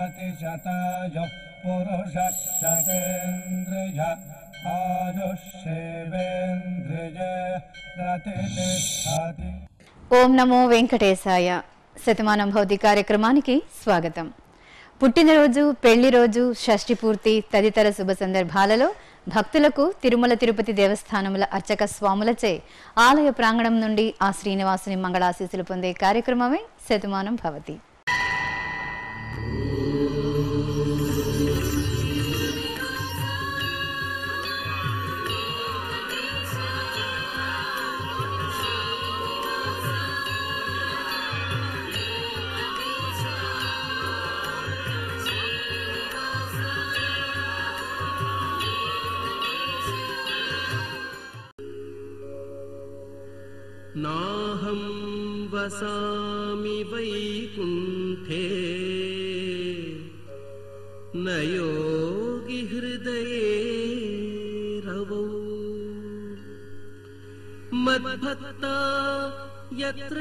प्रतिशताय पुरुषः शतेन्द्रिय आयुष्येवेन्द्रिय प्रतिष्ठति ఓం నమో వెంకటేశాయ శతమానం భౌతి కార్యక్రమానికి స్వాగతం పుట్టినరోజు పెళ్లి రోజు షష్ఠి పూర్తి తదితర శుభ సందర్భాలలో భక్తులకు తిరుమల తిరుపతి దేవస్థానముల అర్చక స్వాములచే ఆలయ ప్రాంగణం నుండి ఆ శ్రీనివాసుని మంగళాశీసులు పొందే కార్యక్రమమే శతమానం భవతి नाहं वसामि वैकुण्ठे न योगि हृदये रवौ मद्भक्ता यत्र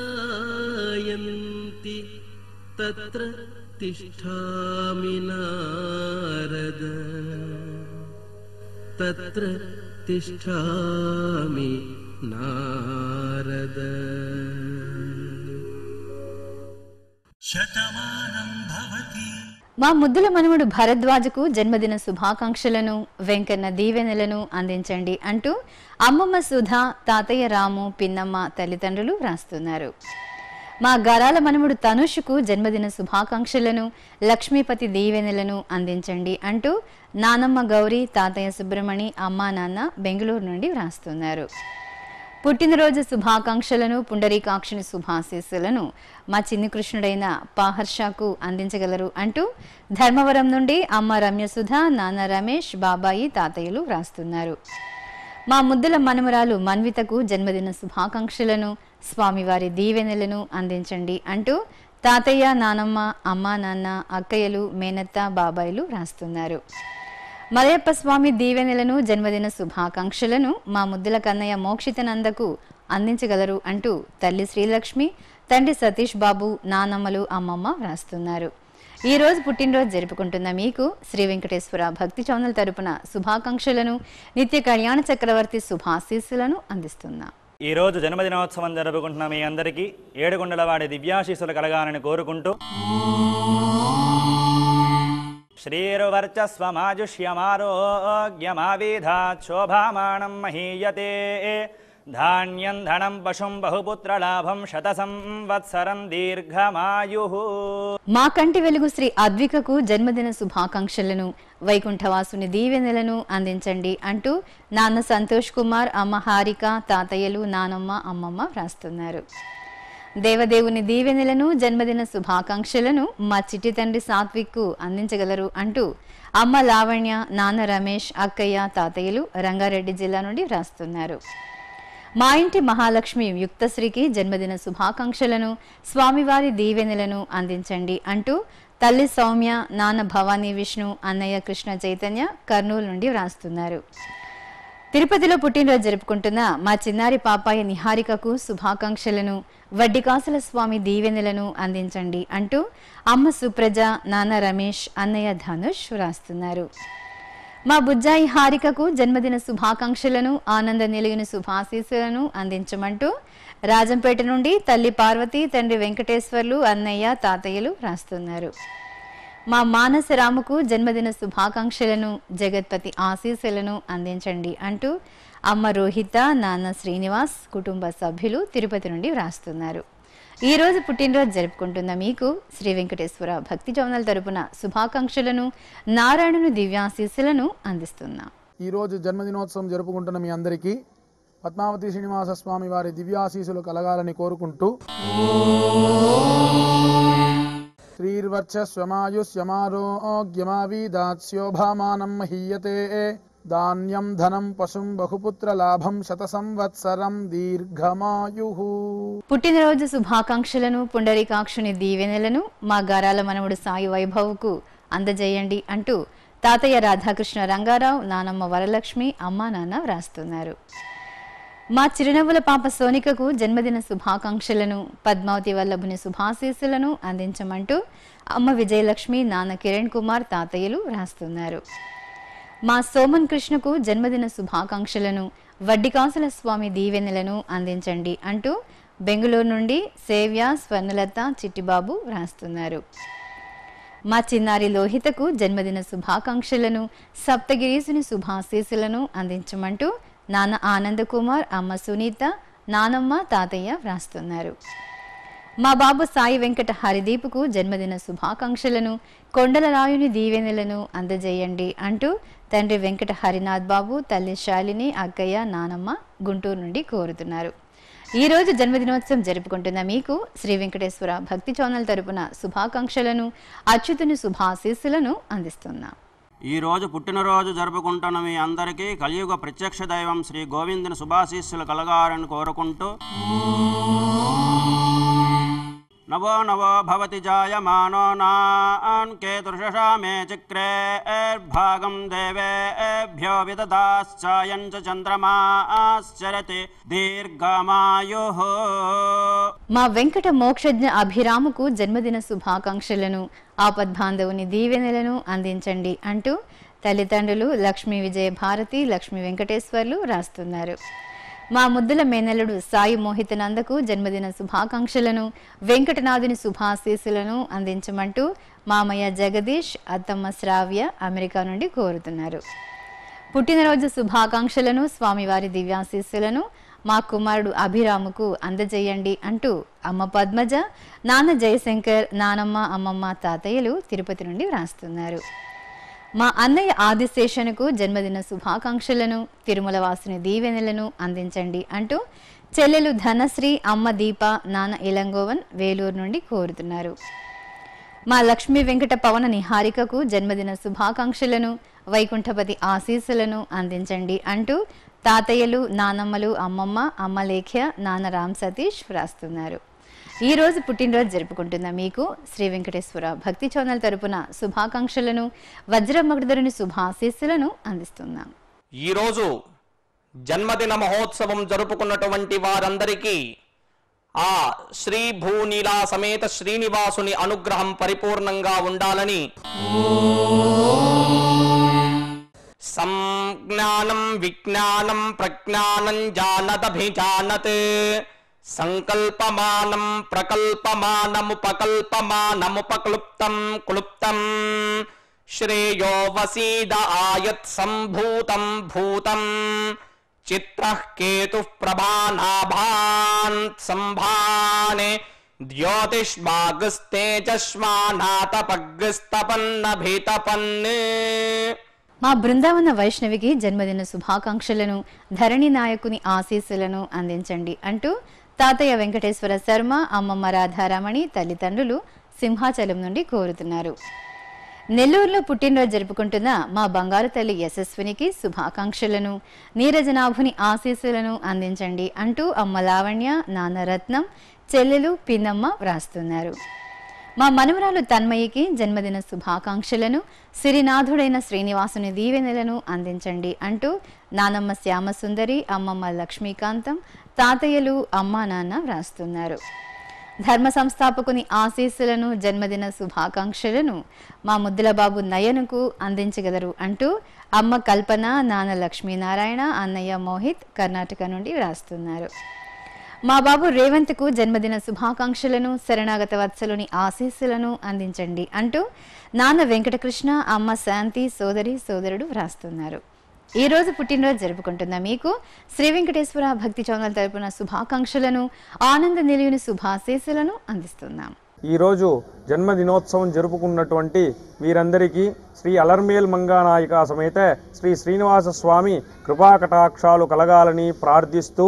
गायन्ति तत्र तिष्ठामि नारद तत्र तिष्ठामि नारद మా ముద్దుల మనుమడు భరద్వాజకు జన్మదిన శుభాకాంక్షలను వెంకన్న దీవెనలను అందించండి అంటూ అమ్మమ్మ సుధా తాతయ్య రాము పిన్నమ్మ తల్లిదండ్రులు రాస్తున్నారు మా గరాల మనుమడు తనుషుకు జన్మదిన శుభాకాంక్షలను లక్ష్మీపతి దీవెనలను అందించండి అంటూ నానమ్మ గౌరీ తాతయ్య సుబ్రమణి అమ్మా నాన్న బెంగళూరు నుండి వ్రాస్తున్నారు పుట్టినరోజు శుభాకాంక్షలను పుండరీకాక్షుని శుభాశీస్సులను మా చిన్ని కృష్ణుడైన పాహర్షాకు అందించగలరు అంటూ ధర్మవరం నుండి అమ్మ రమ్యసుధ నాన్న రమేష్ బాబాయి తాతయ్యలు వ్రాస్తున్నారు మా ముద్దుల మనుమరాలు మన్వితకు జన్మదిన శుభాకాంక్షలను స్వామివారి దీవెనలను అందించండి అంటూ తాతయ్య నానమ్మ అమ్మ నాన్న అక్కయ్యలు మేనత్త బాబాయిలు రాస్తున్నారు మలయప్ప స్వామి దీవెనలను జన్మదిన శుభాకాంక్షలను మా ముద్దుల కన్నయ్య మోక్షితనందకు అందించగలరు అంటూ తల్లి శ్రీలక్ష్మి తండ్రి సతీష్ బాబు నానమ్మలు అమ్మమ్మ వ్రాస్తున్నారు ఈ రోజు పుట్టినరోజు జరుపుకుంటున్న మీకు శ్రీ వెంకటేశ్వర భక్తి ఛానల్ తరపున శుభాకాంక్షలను నిత్య కళ్యాణ చక్రవర్తి శుభాశీస్సులను అందిస్తున్నా ఈ రోజు జన్మదినోత్సవం జరుపుకుంటున్న మీ అందరికీ ఏడుగుండలవాడి దివ్యాశీస్సులు కలగాలని కోరుకుంటూ శ్రీరువర్చస్వమాజుష్యమారోగ్యమావిధాత్ శోభామానం మహీయతే ధాన్యం ధనం పశుం బహుపుత్రలాభం శత సంవత్సరం దీర్ఘమాయు మా కంటి వెలుగు శ్రీ అద్వికకు జన్మదిన శుభాకాంక్షలను వైకుంఠవాసుని దీవెనలను అందించండి అంటూ నాన్న సంతోష్ కుమార్ అమ్మ హారిక తాతయ్యలు నానమ్మ అమ్మమ్మ వ్రాస్తున్నారు దేవదేవుని దీవెనలను జన్మదిన శుభాకాంక్షలను మా చిట్టి తండ్రి సాత్విక్కు అందించగలరు అంటూ అమ్మ లావణ్య నాన్న రమేష్ అక్కయ్య తాతయ్యలు రంగారెడ్డి జిల్లా నుండి వ్రాస్తున్నారు మా ఇంటి మహాలక్ష్మి యుక్తశ్రీకి జన్మదిన శుభాకాంక్షలను స్వామివారి దీవెనలను అందించండి అంటూ తల్లి సౌమ్య నాన్న భవానీ విష్ణు అన్నయ్య కృష్ణ చైతన్య కర్నూలు నుండి వ్రాస్తున్నారు తిరుపతిలో పుట్టినరోజు జరుపుకుంటున్న మా చిన్నారి పాపాయి నిహారికకు శుభాకాంక్షలను వడ్డికాసుల స్వామి దీవెనలను అందించండి అంటూ అమ్మ సుప్రజ నాన్న రమేష్ అన్నయ్య ధనుష్ వ్రాస్తున్నారు మా బుజ్జాయి హారికకు జన్మదిన శుభాకాంక్షలను ఆనంద నిలయుని శుభాశీస్సులను అందించమంటూ రాజంపేట నుండి తల్లి పార్వతి తండ్రి వెంకటేశ్వర్లు అన్నయ్య తాతయ్యలు రాస్తున్నారు మా మానస రాముకు జన్మదిన శుభాకాంక్షలను జగత్పతి ఆశీస్సులను అందించండి అంటూ అమ్మ రోహిత నాన్న శ్రీనివాస్ కుటుంబ సభ్యులు తిరుపతి నుండి వ్రాస్తున్నారు ఈ రోజు పుట్టినరోజు జరుపుకుంటున్న మీకు శ్రీ వెంకటేశ్వర భక్తి చౌనల్ తరపున శుభాకాంక్షలను నారాయణుని దివ్యాశీస్సులను అందిస్తున్నా ఈరోజు జన్మదినోత్సవం జరుపుకుంటున్న మీ అందరికీ పద్మావతి శ్రీనివాస స్వామి వారి దివ్యాశీసులు కలగాలని కోరుకుంటూ శ్రీర్వర్చస్వమాయుష్యమారోగ్యమావీదాత్స్యోభామానం మహీయతే ధాన్యం ధనం పశుం బహుపుత్ర లాభం శత సంవత్సరం దీర్ఘమాయు పుట్టినరోజు శుభాకాంక్షలను పుండరీకాక్షుని దీవెనలను మా గారాల మనవుడు సాయి వైభవ్కు అందజేయండి అంటూ తాతయ్య రాధాకృష్ణ రంగారావు నానమ్మ వరలక్ష్మి అమ్మా నాన్న వ్రాస్తున్నారు మా చిరునవ్వుల పాప సోనికకు జన్మదిన శుభాకాంక్షలను పద్మావతి వల్లభుని శుభాశీస్సులను అందించమంటూ అమ్మ విజయలక్ష్మి నాన్న కిరణ్ కుమార్ తాతయ్యలు రాస్తున్నారు మా సోమన్ కృష్ణకు జన్మదిన శుభాకాంక్షలను వడ్డికాసుల స్వామి దీవెనలను అందించండి అంటూ బెంగళూరు నుండి సేవ్య స్వర్ణలత చిట్టిబాబు రాస్తున్నారు మా చిన్నారి లోహితకు జన్మదిన శుభాకాంక్షలను సప్తగిరీసుని శుభాశీస్సులను అందించమంటూ నాన్న ఆనంద్ కుమార్ అమ్మ సునీత నానమ్మ తాతయ్య వ్రాస్తున్నారు మా బాబు సాయి వెంకట హరిదీపుకు జన్మదిన శుభాకాంక్షలను కొండలరాయుని దీవెనలను అందజేయండి అంటూ తండ్రి వెంకట హరినాథ్ బాబు తల్లి శాలిని అక్కయ్య నానమ్మ గుంటూరు నుండి కోరుతున్నారు ఈ రోజు జన్మదినోత్సవం జరుపుకుంటున్న మీకు శ్రీ వెంకటేశ్వర భక్తి ఛానల్ తరపున శుభాకాంక్షలను అచ్యుతుని శుభాశీస్సులను అందిస్తున్నాం ఈ రోజు పుట్టినరోజు జరుపుకుంటున్న మీ అందరికీ కలియుగ ప్రత్యక్ష దైవం శ్రీ గోవిందుని శుభాశీస్సులు కలగాలని కోరుకుంటూ నవో నవో భవతి జాయమానో నాన్ కేతుర్షషా మే చక్రే భాగం దేవేభ్యో విదదాశ్చాయం చ చంద్రమాశ్చరతి దీర్ఘమాయు మా వెంకట మోక్షజ్ఞ అభిరాముకు జన్మదిన శుభాకాంక్షలను ఆపద్బాంధవుని దీవెనలను అందించండి అంటూ తల్లిదండ్రులు లక్ష్మీ విజయ భారతి లక్ష్మీ వెంకటేశ్వర్లు రాస్తున్నారు మా ముద్దుల మేనల్లుడు సాయి మోహితనందకు జన్మదిన శుభాకాంక్షలను వెంకటనాథుని శుభాశీస్సులను అందించమంటూ మామయ్య జగదీష్ అత్తమ్మ శ్రావ్య అమెరికా నుండి కోరుతున్నారు పుట్టినరోజు శుభాకాంక్షలను స్వామివారి దివ్యాశీస్సులను మా కుమారుడు అభిరాముకు అందజేయండి అంటూ అమ్మ పద్మజ నాన్న జయశంకర్ నానమ్మ అమ్మమ్మ తాతయ్యలు తిరుపతి నుండి వ్రాస్తున్నారు మా అన్నయ్య ఆదిశేషనుకు జన్మదిన శుభాకాంక్షలను తిరుమల వాసుని దీవెనలను అందించండి అంటూ చెల్లెలు ధనశ్రీ అమ్మ దీప నాన్న ఇలంగోవన్ వేలూరు నుండి కోరుతున్నారు మా లక్ష్మీ వెంకట పవన నిహారికకు జన్మదిన శుభాకాంక్షలను వైకుంఠపతి ఆశీస్సులను అందించండి అంటూ తాతయ్యలు నానమ్మలు అమ్మమ్మ అమ్మ లేఖ్య నాన్న రామ్ సతీష్ వ్రాస్తున్నారు ఈ రోజు పుట్టినరోజు జరుపుకుంటున్న మీకు శ్రీ వెంకటేశ్వర భక్తి ఛానల్ తరపున శుభాకాంక్షలను వజ్రమగుడరుని శుభాశీస్సులను అందిస్తున్నాం ఈరోజు జన్మదిన మహోత్సవం జరుపుకున్నటువంటి వారందరికీ ఆ శ్రీ భూనీలా సమేత శ్రీనివాసుని అనుగ్రహం పరిపూర్ణంగా ఉండాలని సంజ్ఞానం విజ్ఞానం ప్రజ్ఞానం జానదభిజానత్ సంకల్పమానం ప్రకల్పమానముపకల్పమానముపక్లుప్తం క్లుప్తం శ్రేయో వసీద ఆయత్ సంభూతం భూతం చిత్రః కేతుః ప్రభానాభాన్ సంభానే ద్యోతిష్మాగస్తేజస్మానాతపగ్స్తపన్నభితపన్ మా బృందావన వైష్ణవికి జన్మదిన శుభాకాంక్షలను ధరణి నాయకుని ఆశీస్సులను అందించండి అంటూ తాతయ్య వెంకటేశ్వర శర్మ అమ్మమ్మ రాధారమణి తల్లిదండ్రులు సింహాచలం నుండి కోరుతున్నారు నెల్లూరులో పుట్టినరోజు జరుపుకుంటున్న మా బంగారు తల్లి యశస్వినికి శుభాకాంక్షలను నీరజనాభుని ఆశీస్సులను అందించండి అంటూ అమ్మ లావణ్య నాన్న రత్నం చెల్లెలు పిన్నమ్మ వ్రాస్తున్నారు మా మనవరాలు తన్మయికి జన్మదిన శుభాకాంక్షలను సిరినాథుడైన శ్రీనివాసుని దీవెనలను అందించండి అంటూ నానమ్మ శ్యామసుందరి అమ్మమ్మ లక్ష్మీకాంతం తాతయ్యలు అమ్మా నాన్న వ్రాస్తున్నారు ధర్మ సంస్థాపకుని ఆశీస్సులను జన్మదిన శుభాకాంక్షలను మా ముద్దుల బాబు నయనుకు అందించగలరు అంటూ అమ్మ కల్పన నాన్న లక్ష్మీనారాయణ అన్నయ్య మోహిత్ కర్ణాటక నుండి వ్రాస్తున్నారు మా బాబు రేవంత్కు జన్మదిన శుభాకాంక్షలను శరణాగత వత్సలుని ఆశీస్సులను అందించండి అంటూ నాన్న వెంకటకృష్ణ అమ్మ శాంతి సోదరి సోదరుడు వ్రాస్తున్నారు ఈ రోజు పుట్టినరోజు జరుపుకుంటున్న మీకు శ్రీ వెంకటేశ్వర భక్తి ఛానల్ తరపున శుభాకాంక్షలను ఆనంద నిలయుని శుభాశీస్సులను అందిస్తున్నాం ఈరోజు జన్మదినోత్సవం జరుపుకున్నటువంటి వీరందరికీ శ్రీ అలర్మేల్ మంగానాయిక సమేత శ్రీ శ్రీనివాస స్వామి కృపాకటాక్షాలు కలగాలని ప్రార్థిస్తూ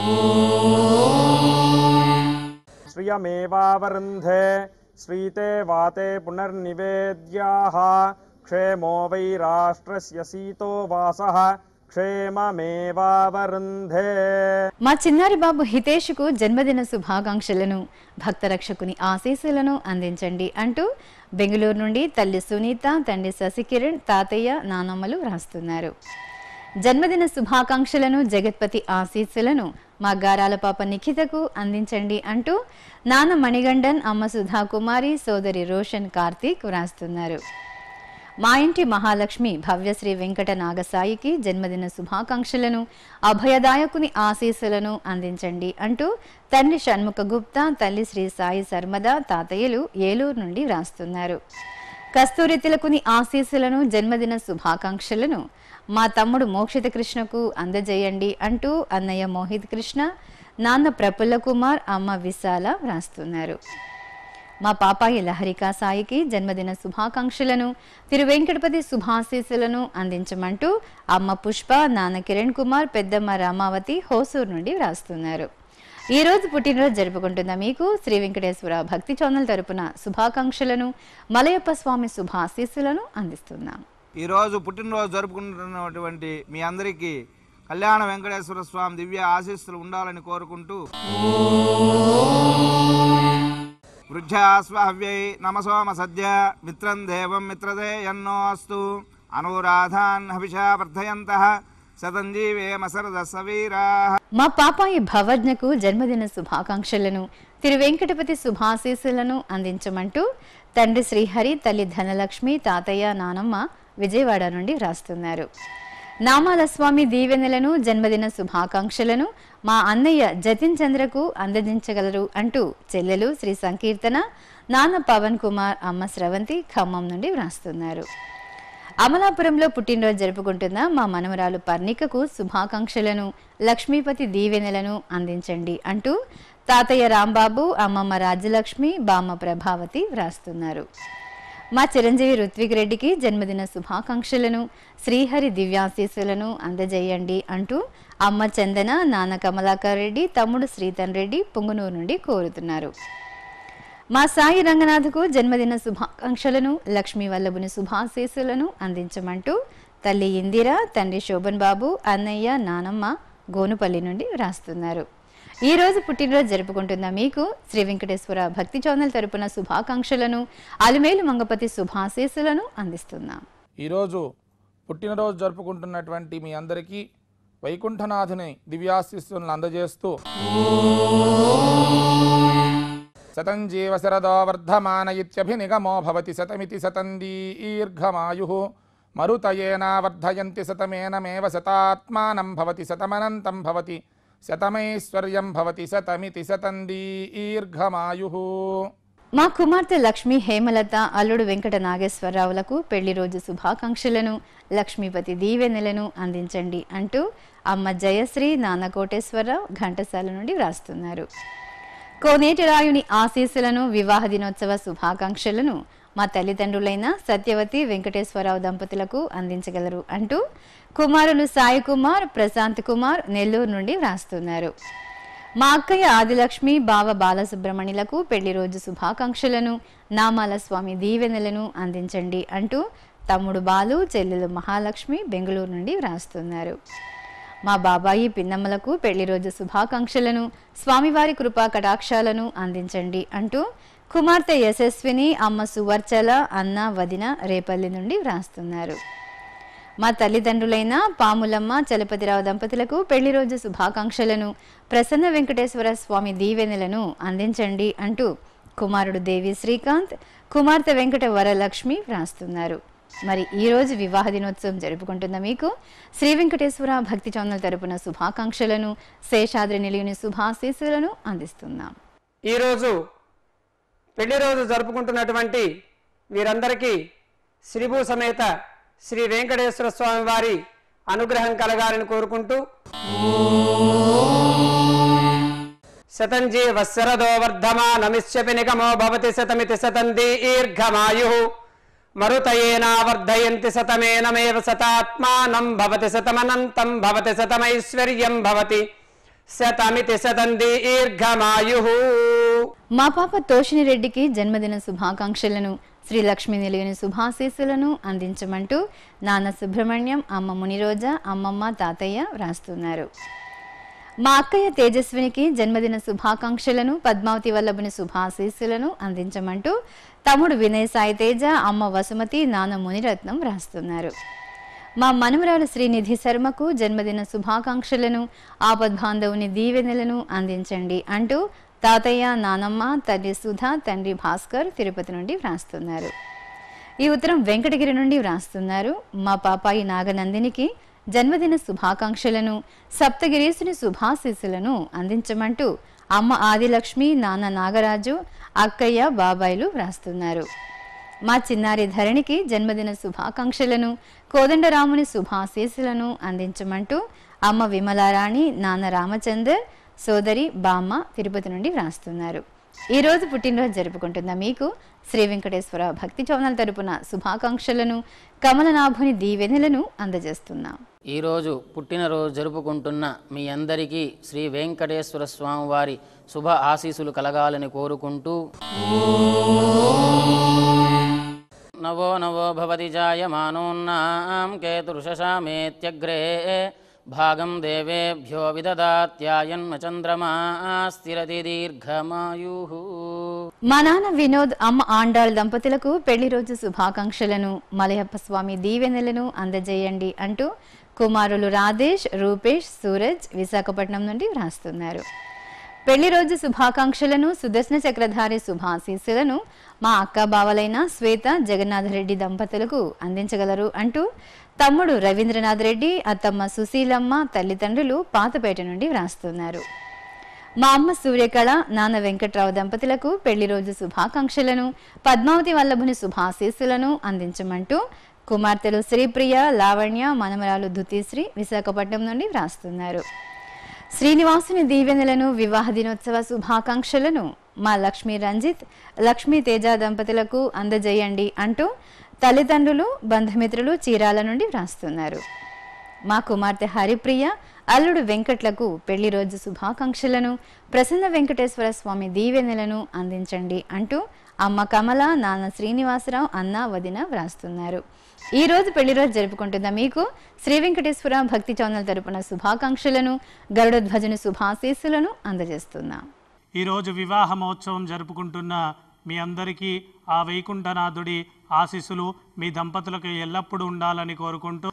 శ్రియమేవావరుంధే శ్రీతే వాతే పునర్నివేద్యాః క్షేమో వై రాష్ట్రస్య సీతో వాసః క్షేమమేవావరుంధే మా చిన్నారి బాబు హితేష్కు జన్మదిన శుభాకాంక్షలను భక్తరక్షకుని ఆశీస్సులను అందించండి అంటూ బెంగళూరు నుండి తల్లి సునీత తండ్రి శశికిరణ్ తాతయ్య నానమ్మలు రాస్తున్నారు జన్మదిన శుభాకాంక్షలను జగత్పతి ఆశీస్సులను మా గారాల పాప నిఖితకు అందించండి అంటూ నాన్న మణిగండన్ అమ్మ సుధా కుమారి సోదరి రోషన్ కార్తీక్ వ్రాస్తున్నారు మా ఇంటి మహాలక్ష్మి భవ్యశ్రీ వెంకట నాగసాయికి జన్మదిన శుభాకాంక్షలను అభయదాయకుని ఆశీస్సులను అందించండి అంటూ తండ్రి షణ్ముఖ గుప్తా తల్లి శ్రీ సాయి సర్మద తాతయ్యలు ఏలూరు నుండి వ్రాస్తున్నారు కస్తూరి తిలకుని ఆశీస్సులను జన్మదిన శుభాకాంక్షలను మా తమ్ముడు మోక్షిత కృష్ణకు అందజేయండి అంటూ అన్నయ్య మోహిత్ కృష్ణ నాన్న ప్రఫుల్ల కుమార్ అమ్మ విశాల వ్రాస్తున్నారు మా పాపాయి లహరికా సాయికి జన్మదిన శుభాకాంక్షలను తిరు వెంకటపతి శుభాశీస్సులను అందించమంటూ అమ్మ పుష్ప నాన్న కిరణ్ కుమార్ పెద్దమ్మ రామావతి హోసూరు నుండి వ్రాస్తున్నారు ఈ రోజు పుట్టినరోజు జరుపుకుంటున్న మీకు శ్రీ వెంకటేశ్వర భక్తి ఛానల్ తరపున శుభాకాంక్షలను మలయప్ప స్వామి శుభాశీస్సులను అందిస్తున్నాం ఈరోజు పుట్టినరోజు జరుపుకుంటున్నటువంటి మీ అందరికీ కళ్యాణ వెంకటేశ్వర స్వామి దివ్య ఆశీస్సులు ఉండాలని కోరుకుంటూ వృద్ధ్యాస్వావ్యై నమసోమ సద్య మిత్రం దేవం మిత్రదే ఎన్నో అస్తు అనురాధాన్ హవిషా వర్ధయంత శతంజీవేమ సరద సవీరా మా పాపాయి భవజ్ఞకు జన్మదిన శుభాకాంక్షలను తిరు వెంకటపతి శుభాశీస్సులను అందించమంటూ తండ్రి శ్రీహరి తల్లి ధనలక్ష్మి తాతయ్య నానమ్మ విజయవాడ నుండి వ్రాస్తున్నారు నామాల స్వామి దీవెనలను జన్మదిన శుభాకాంక్షలను మా అన్నయ్య జతిన్ చంద్రకు అందదించగలరు అంటూ చెల్లెలు శ్రీ సంకీర్తన నాన్న పవన్ కుమార్ అమ్మ స్రవంతి ఖమ్మం నుండి వ్రాస్తున్నారు అమలాపురంలో పుట్టినరోజు జరుపుకుంటున్న మా మనవరాలు పర్ణికకు శుభాకాంక్షలను లక్ష్మీపతి దీవెనలను అందించండి అంటూ తాతయ్య రాంబాబు అమ్మమ్మ రాజ్యలక్ష్మి బామ్మ ప్రభావతి వ్రాస్తున్నారు మా చిరంజీవి రుత్విక్ రెడ్డికి జన్మదిన శుభాకాంక్షలను శ్రీహరి దివ్యాశీస్సులను అందజేయండి అంటూ అమ్మ చందన నాన్న కమలాకర్ రెడ్డి తమ్ముడు శ్రీతన్ రెడ్డి పుంగనూరు నుండి కోరుతున్నారు మా సాయి రంగనాథ్కు జన్మదిన శుభాకాంక్షలను లక్ష్మీ వల్లభుని శుభాశీస్సులను అందించమంటూ తల్లి ఇందిర తండ్రి శోభన్ బాబు అన్నయ్య నానమ్మ గోనుపల్లి నుండి వ్రాస్తున్నారు ఈ రోజు పుట్టినరోజు జరుపుకుంటున్న మీకు శ్రీ వెంకటేశ్వర భక్తి ఛానల్ తరపున శుభాకాంక్షలను అలిమేలు మంగపతి శుభాశీస్సులను అందిస్తున్నాం ఈరోజు పుట్టినరోజు జరుపుకుంటున్నటువంటి మీ అందరికీ వైకుంఠనాథుని దివ్యాశిస్సులను అందజేస్తూ శతం జీవ శరదో వర్ధమాన ఇత్యభినిగమో భవతి శతమితి శతం దీర్ఘమాయు మరుతయేనా వర్ధయంతి శతమేనమేవ శతాత్మానం భవతి శతమనంతం భవతి శతమైశ్వర్యం భవతి శతమితి శతం దీర్ఘమాయు మా కుమార్తె లక్ష్మి హేమలత అల్లుడు వెంకట నాగేశ్వరరావులకు పెళ్లి రోజు శుభాకాంక్షలను లక్ష్మీపతి దీవెనలను అందించండి అంటూ అమ్మ జయశ్రీ నాన్న కోటేశ్వరరావు ఘంటసాల నుండి వ్రాస్తున్నారు కోనేటి రాయుని ఆశీస్సులను వివాహ దినోత్సవ శుభాకాంక్షలను మా తల్లిదండ్రులైన సత్యవతి వెంకటేశ్వరరావు దంపతులకు అందించగలరు అంటూ కుమారులు సాయి కుమార్ ప్రశాంత్ కుమార్ నెల్లూరు నుండి వ్రాస్తున్నారు మా అక్కయ్య ఆదిలక్ష్మి బావ బాలసుబ్రమణిలకు పెళ్లి రోజు శుభాకాంక్షలను నామాల స్వామి దీవెనలను అందించండి అంటూ తమ్ముడు బాలు చెల్లెలు మహాలక్ష్మి బెంగళూరు నుండి వ్రాస్తున్నారు మా బాబాయి పిన్నమ్మలకు పెళ్లి రోజు శుభాకాంక్షలను స్వామివారి కృపా కటాక్షాలను అందించండి అంటూ కుమార్తె యశస్విని అమ్మ సువర్చల అన్న వదిన రేపల్లి నుండి వ్రాస్తున్నారు మా తల్లిదండ్రులైన పాములమ్మ చలపతిరావు దంపతులకు పెళ్లి రోజు శుభాకాంక్షలను ప్రసన్న వెంకటేశ్వర స్వామి దీవెనలను అందించండి అంటూ కుమారుడు దేవి శ్రీకాంత్ కుమార్తె వెంకట వరలక్ష్మి వ్రాస్తున్నారు మరి ఈ రోజు వివాహ దినోత్సవం జరుపుకుంటున్న మీకు శ్రీ వెంకటేశ్వర భక్తి ఛానల్ తరపున శుభాకాంక్షలను శేషాద్రి నిలియుని శుభాశీస్సులను అందిస్తున్నాం ఈరోజు పెళ్లి రోజు జరుపుకుంటున్నటువంటి వీరందరికీ శ్రీభూ సమేత శ్రీ వెంకటేశ్వర స్వామి వారి అనుగ్రహం కలగాలని కోరుకుంటూ శతంజీ వత్సరదో వర్ధమానమిష్యపి నిగమో భవతి శతమితి శతం దీర్ఘమాయు మరుతయేనా వర్ధయంతి శతమేనమేవ శతాత్మానం భవతి శతమనంతం భవతి శతమైశ్వర్యం భవతి శతమితి శతం దీర్ఘమాయు మా పాప తోషిని రెడ్డికి జన్మదిన శుభాకాంక్షలను శ్రీ లక్ష్మీ నిలయని శుభాశీస్సులను అందించమంటూ నాన్న సుబ్రహ్మణ్యం అమ్మ మునిరోజ అమ్మమ్మ తాతయ్య వ్రాస్తున్నారు మా అక్కయ్య తేజస్వినికి జన్మదిన శుభాకాంక్షలను పద్మావతి వల్లభుని శుభాశీస్సులను అందించమంటూ తమ్ముడు వినయ్ సాయి తేజ అమ్మ వసుమతి నాన్న మునిరత్నం వ్రాస్తున్నారు మా మనుమరాలు శ్రీనిధి శర్మకు జన్మదిన శుభాకాంక్షలను ఆపద్బాంధవుని దీవెనలను అందించండి అంటూ తాతయ్య నానమ్మ తల్లి సుధా తండ్రి భాస్కర్ తిరుపతి నుండి వ్రాస్తున్నారు ఈ ఉత్తరం వెంకటగిరి నుండి వ్రాస్తున్నారు మా పాపాయి నాగనందినికి జన్మదిన శుభాకాంక్షలను సప్తగిరీసుని శుభాశీస్సులను అందించమంటూ అమ్మ ఆదిలక్ష్మి నాన్న నాగరాజు అక్కయ్య బాబాయిలు వ్రాస్తున్నారు మా చిన్నారి ధరణికి జన్మదిన శుభాకాంక్షలను కోదండరాముని శుభాశీస్సులను అందించమంటూ అమ్మ విమలారాణి నాన్న రామచందర్ సోదరి బామ్మ తిరుపతి నుండి వ్రాస్తున్నారు ఈ రోజు పుట్టినరోజు జరుపుకుంటున్న మీకు శ్రీ వెంకటేశ్వర భక్తి చౌనాల తరపున శుభాకాంక్షలను కమలనాభుని దీవెనలను అందజేస్తున్నాం ఈరోజు పుట్టినరోజు జరుపుకుంటున్న మీ అందరికీ శ్రీ వెంకటేశ్వర స్వామి వారి శుభ ఆశీస్సులు కలగాలని కోరుకుంటూ నవో నవో భవతి జాయమానోన్నాం కేతుర్షశామేత్యగ్రే భాగం దేవేభ్యో విదదాత్యాయన్మ చంద్రమా స్థిరతి దీర్ఘమాయు మా నాన్న వినోద్ అమ్మ ఆండాళ్ దంపతులకు పెళ్లి రోజు శుభాకాంక్షలను మలయప్ప స్వామి దీవెనలను అందజేయండి అంటూ కుమారులు రాధేష్ రూపేష్ సూరజ్ విశాఖపట్నం నుండి వ్రాస్తున్నారు పెళ్లి రోజు శుభాకాంక్షలను సుదర్శన చక్రధారి శుభాశీస్సులను మా అక్క బావలైన శ్వేత జగన్నాథ రెడ్డి దంపతులకు అందించగలరు అంటూ తమ్ముడు రవీంద్రనాథ్ రెడ్డి అత్తమ్మ సుశీలమ్మ తల్లిదండ్రులు పాతపేట నుండి వ్రాస్తున్నారు మా అమ్మ సూర్యకళ నాన్న వెంకట్రావు దంపతులకు పెళ్లి రోజు శుభాకాంక్షలను పద్మావతి వల్లభుని శుభాశీస్సులను అందించమంటూ కుమార్తెలు శ్రీప్రియ లావణ్య మనమరాలు ధుతిశ్రీ విశాఖపట్నం నుండి వ్రాస్తున్నారు శ్రీనివాసుని దీవెనలను వివాహ దినోత్సవ శుభాకాంక్షలను మా లక్ష్మీ రంజిత్ లక్ష్మీ తేజ దంపతులకు అందజేయండి అంటూ తల్లిదండ్రులు బంధుమిత్రులు చీరాల నుండి వ్రాస్తున్నారు మా కుమార్తె హరిప్రియ అల్లుడు వెంకట్లకు పెళ్లి రోజు శుభాకాంక్షలను ప్రసన్న వెంకటేశ్వర స్వామి దీవెనలను అందించండి అంటూ అమ్మ కమల నాన్న శ్రీనివాసరావు అన్న వదిన వ్రాస్తున్నారు ఈ రోజు పెళ్లి రోజు జరుపుకుంటున్న మీకు శ్రీ వెంకటేశ్వర భక్తి చౌనల్ తరపున శుభాకాంక్షలను గరుడ ధ్వజుని శుభాశీస్సులను అందజేస్తున్నాం ఈరోజు వివాహ మహోత్సవం జరుపుకుంటున్న మీ అందరికీ ఆ వైకుంఠనాథుడి ఆశీస్సులు మీ దంపతులకు ఎల్లప్పుడూ ఉండాలని కోరుకుంటూ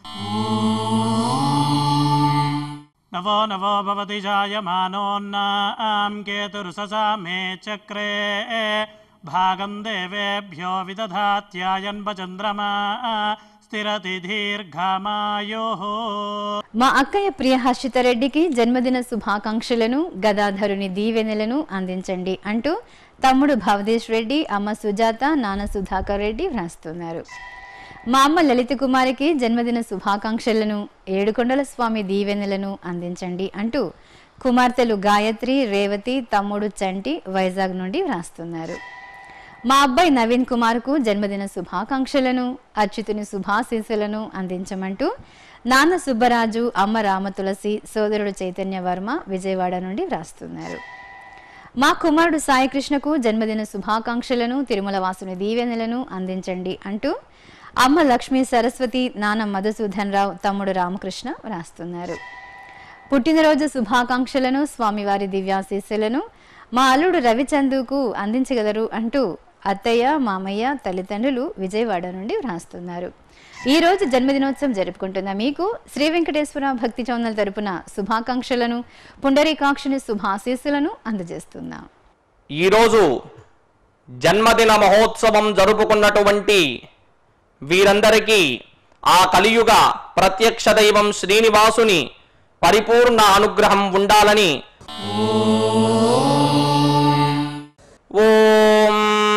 నవో నవో భవతి జాయమానోన్నాం కేతురుససామే చక్రే భాగం దేవేభ్యో విదధాత్యాయన్వ చంద్రమా స్థిరతి దీర్ఘమాయో మా అక్కయ్య ప్రియ హర్షిత రెడ్డికి జన్మదిన శుభాకాంక్షలను గదాధరుని దీవెనలను అందించండి అంటూ తమ్ముడు భవదేశ్ రెడ్డి అమ్మ సుజాత నాన్న సుధాకర్ రెడ్డి వ్రాస్తున్నారు మా అమ్మ లలిత కుమారికి జన్మదిన శుభాకాంక్షలను ఏడుకొండల స్వామి దీవెనలను అందించండి అంటూ కుమార్తెలు గాయత్రి రేవతి తమ్ముడు చంటి వైజాగ్ నుండి వ్రాస్తున్నారు మా అబ్బాయి నవీన్ కుమార్కు జన్మదిన శుభాకాంక్షలను అచ్యుతుని శుభాశీస్సులను అందించమంటూ నాన్న సుబ్బరాజు అమ్మ రామతులసి సోదరుడు చైతన్య వర్మ విజయవాడ నుండి వ్రాస్తున్నారు మా కుమారుడు సాయికృష్ణకు జన్మదిన శుభాకాంక్షలను తిరుమల వాసుని దీవెనలను అందించండి అంటూ అమ్మ లక్ష్మీ సరస్వతి నాన్న మధుసూదన్ రావు తమ్ముడు రామకృష్ణ వ్రాస్తున్నారు పుట్టినరోజు శుభాకాంక్షలను స్వామివారి దివ్యాశీస్సులను మా అల్లుడు రవిచందుకు అందించగలరు అంటూ అత్తయ్య మామయ్య తల్లిదండ్రులు విజయవాడ నుండి వ్రాస్తున్నారు ఈ రోజు జన్మదినోత్సవం జరుపుకుంటున్న మీకు శ్రీ వెంకటేశ్వర భక్తి చౌనల్ తరపున శుభాకాంక్షలను పుండరీకాక్షుని శుభాశీస్సులను అందజేస్తున్నాం ఈరోజు జన్మదిన మహోత్సవం జరుపుకున్నటువంటి వీరందరికీ ఆ కలియుగ ప్రత్యక్ష దైవం శ్రీనివాసుని పరిపూర్ణ అనుగ్రహం ఉండాలని ఓం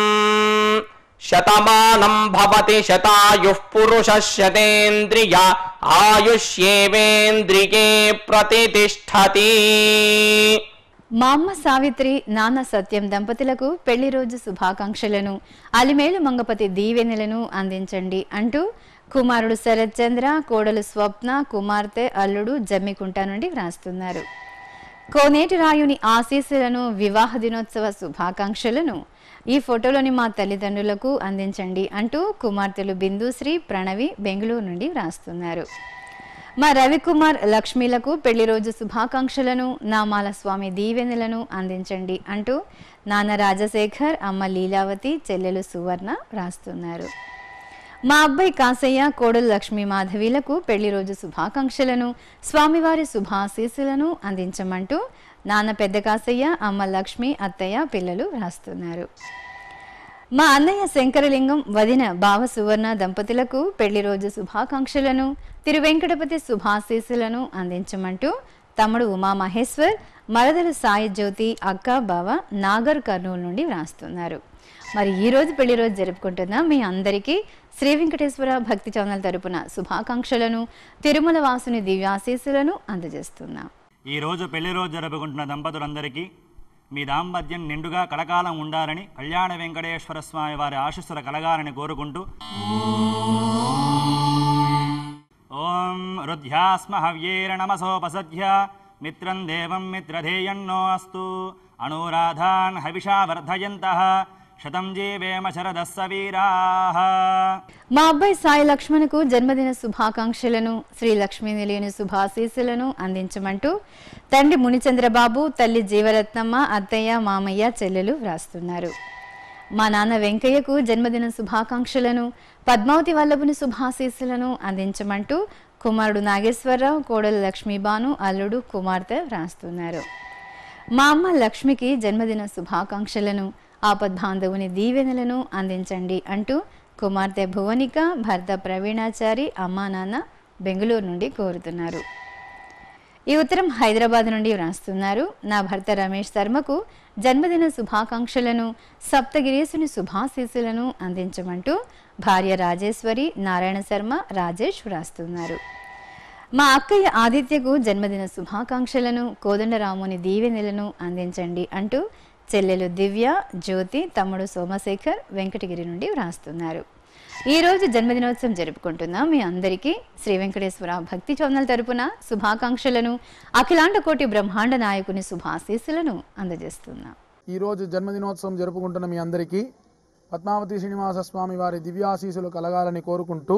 శతమానం భవతి శతాయుః పురుష శతేంద్రియ ఆయుష్యేవేంద్రికే ప్రతిష్టతి మా అమ్మ సావిత్రి నాన్న సత్యం దంపతులకు పెళ్లి రోజు శుభాకాంక్షలను అలిమేలు మంగపతి దీవెనలను అందించండి అంటూ కుమారుడు శరత్ చంద్ర కోడలు స్వప్న కుమార్తె అల్లుడు జమ్మికుంట నుండి వ్రాస్తున్నారు కోనేటి రాయుని ఆశీస్సులను వివాహ దినోత్సవ శుభాకాంక్షలను ఈ ఫోటోలోని మా తల్లిదండ్రులకు అందించండి అంటూ కుమార్తెలు బిందుశ్రీ ప్రణవి బెంగళూరు నుండి వ్రాస్తున్నారు మా రవికుమార్ లక్ష్మీలకు పెళ్లి రోజు శుభాకాంక్షలను నామాల స్వామి దీవెనలను అందించండి అంటూ నాన్న రాజశేఖర్ అమ్మ లీలావతి చెల్లెలు సువర్ణ రాస్తున్నారు మా అబ్బాయి కాసయ్య కోడలు లక్ష్మీ మాధవీలకు పెళ్లి రోజు శుభాకాంక్షలను స్వామివారి శుభాశీస్సులను అందించమంటూ నాన్న పెద్ద కాసయ్య అమ్మ లక్ష్మి అత్తయ్య పిల్లలు రాస్తున్నారు మా అన్నయ్య శంకరలింగం వదిన బావ సువర్ణ దంపతులకు పెళ్లి రోజు శుభాకాంక్షలను తిరువెంకటపతి శుభాశీస్సులను అందించమంటూ తమ్ముడు ఉమా మహేశ్వర్ మరదలు సాయి జ్యోతి అక్క బావ నాగర్ కర్నూలు నుండి వ్రాస్తున్నారు మరి ఈ రోజు పెళ్లి రోజు జరుపుకుంటున్న మీ అందరికీ శ్రీ వెంకటేశ్వర భక్తి ఛానల్ తరపున శుభాకాంక్షలను తిరుమల వాసుని దివ్యాశీస్సులను అందజేస్తున్నాం ఈ రోజు పెళ్లి రోజు జరుపుకుంటున్న దంపతులందరికీ మీ దాంపత్యం నిండుగా కలకాలం ఉండాలని కళ్యాణ వెంకటేశ్వర స్వామి వారి ఆశీస్సులు కలగాలని కోరుకుంటూ ఓం రుధ్యాస్మ హవ్యేర నమసోపసధ్య మిత్రం దేవం మిత్రధేయన్నో అస్తు అనురాధాన్ హవిషా వర్ధయంతః శతం జీవేమ శరదస్స వీరాः మా అబ్బాయి సాయి లక్ష్మణ్కు జన్మదిన శుభాకాంక్షలను శ్రీ లక్ష్మీ నిలయని శుభాశీస్సులను అందించమంటూ తండ్రి మునిచంద్రబాబు తల్లి జీవరత్నమ్మ అత్తయ్య మామయ్య చెల్లెలు వ్రాస్తున్నారు మా నాన్న వెంకయ్యకు జన్మదిన శుభాకాంక్షలను పద్మావతి వల్లభుని శుభాశీస్సులను అందించమంటూ కుమారుడు నాగేశ్వరరావు కోడలు లక్ష్మీబాను అల్లుడు కుమార్తె వ్రాస్తున్నారు మా అమ్మ లక్ష్మికి జన్మదిన శుభాకాంక్షలను ఆపద్బాంధవుని దీవెనలను అందించండి అంటూ కుమార్తె భువనిక భర్త ప్రవీణాచారి అమ్మా నాన్న బెంగళూరు నుండి కోరుతున్నారు ఈ ఉత్తరం హైదరాబాద్ నుండి వ్రాస్తున్నారు నా భర్త రమేష్ శర్మకు జన్మదిన శుభాకాంక్షలను సప్తగిరీసుని శుభాశీస్సులను అందించమంటూ భార్య రాజేశ్వరి నారాయణ శర్మ రాజేష్ వ్రాస్తున్నారు మా అక్కయ్య ఆదిత్యకు జన్మదిన శుభాకాంక్షలను కోదండరాముని దీవెనలను అందించండి అంటూ చెల్లెలు దివ్య జ్యోతి తమ్ముడు సోమశేఖర్ వెంకటగిరి నుండి వ్రాస్తున్నారు ఈ రోజు జన్మదినోత్సవం జరుపుకుంటున్న మీ అందరికీ శ్రీ వెంకటేశ్వర భక్తి చౌనల్ తరపున శుభాకాంక్షలను అఖిలాండ కోటి బ్రహ్మాండ నాయకుని శుభాశీస్సులను అందజేస్తున్నాం ఈరోజు జన్మదినోత్సవం జరుపుకుంటున్న మీ అందరికీ పద్మావతి శ్రీనివాస స్వామి వారి దివ్యాశీసులు కలగాలని కోరుకుంటూ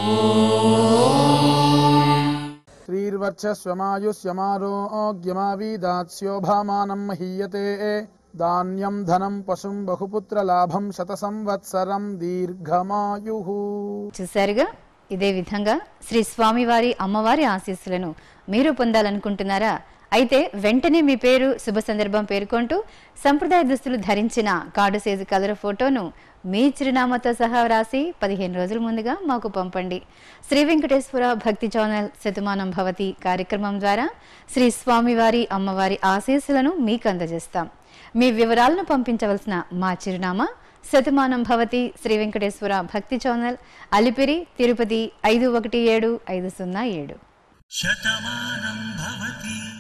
శ్రీర్వర్చస్వమాయుష్యమారోగ్యమావీదాత్స్యోభామానం మహీయతే ధాన్యం ధనం పశుం బహుపుత్ర లాభం శత సంవత్సరం దీర్ఘమాయు చూశారుగా ఇదే విధంగా శ్రీ స్వామివారి అమ్మవారి ఆశీస్సులను మీరు పొందాలనుకుంటున్నారా అయితే వెంటనే మీ పేరు శుభ సందర్భం పేర్కొంటూ సంప్రదాయ దుస్తులు ధరించిన కార్డు సైజు కలర్ ఫోటోను మీ చిరునామాతో సహా వ్రాసి పదిహేను రోజుల ముందుగా మాకు పంపండి శ్రీ వెంకటేశ్వర భక్తి ఛానల్ శతమానం భవతి కార్యక్రమం ద్వారా శ్రీ స్వామివారి అమ్మవారి ఆశీస్సులను మీకు అందజేస్తాం మీ వివరాలను పంపించవలసిన మా చిరునామా శతమానం భవతి శ్రీ వెంకటేశ్వర భక్తి ఛానల్ అలిపిరి తిరుపతి ఐదు ఒకటి ఏడు ఐదు సున్నా ఏడు శతమానం భవతి